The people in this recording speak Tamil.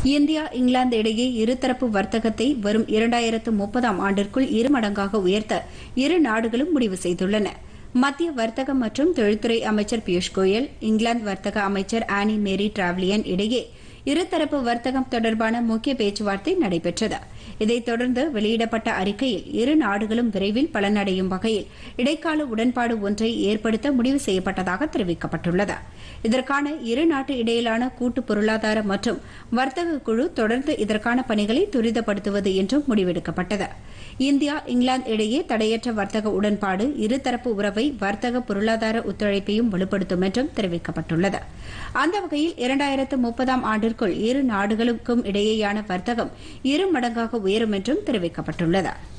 இந்தியா இங்கிலாந்து இடையே இருதரப்பு வர்த்தகத்தை வரும் இரண்டாயிரத்து முப்பதாம் ஆண்டிற்குள் இருமடங்காக உயர்த்த இரு நாடுகளும் முடிவு செய்துள்ளன மத்திய வர்த்தக மற்றும் தொழில்துறை அமைச்சர் பியூஷ் கோயல் இங்கிலாந்து வர்த்தக அமைச்சர் ஆனி மேரி டிராவ்லியன் இடையே இருதரப்பு வர்த்தகம் தொடர்பான முக்கிய பேச்சுவார்த்தை நடைபெற்றது இதைத் தொடர்ந்து வெளியிடப்பட்ட அறிக்கையில் இரு நாடுகளும் விரைவில் பலனடையும் வகையில் இடைக்கால உடன்பாடு ஒன்றை ஏற்படுத்த முடிவு செய்யப்பட்டதாக தெரிவிக்கப்பட்டுள்ளது இதற்கான இரு நாட்டு இடையிலான கூட்டு பொருளாதார மற்றும் வர்த்தக குழு தொடர்ந்து இதற்கான பணிகளை துரிதப்படுத்துவது என்றும் முடிவெடுக்கப்பட்டது இந்தியா இங்கிலாந்து இடையே தடையற்ற வர்த்தக உடன்பாடு இருதரப்பு உறவை வர்த்தக பொருளாதார ஒத்துழைப்பையும் வலுப்படுத்தும் என்றும் தெரிவிக்கப்பட்டுள்ளது அந்த வகையில் இரண்டாயிரத்து முப்பதாம் ஆண்டிற்குள் இரு நாடுகளுக்கும் இடையேயான வர்த்தகம் இரு மடங்காக உயரும் என்றும் தெரிவிக்கப்பட்டுள்ளது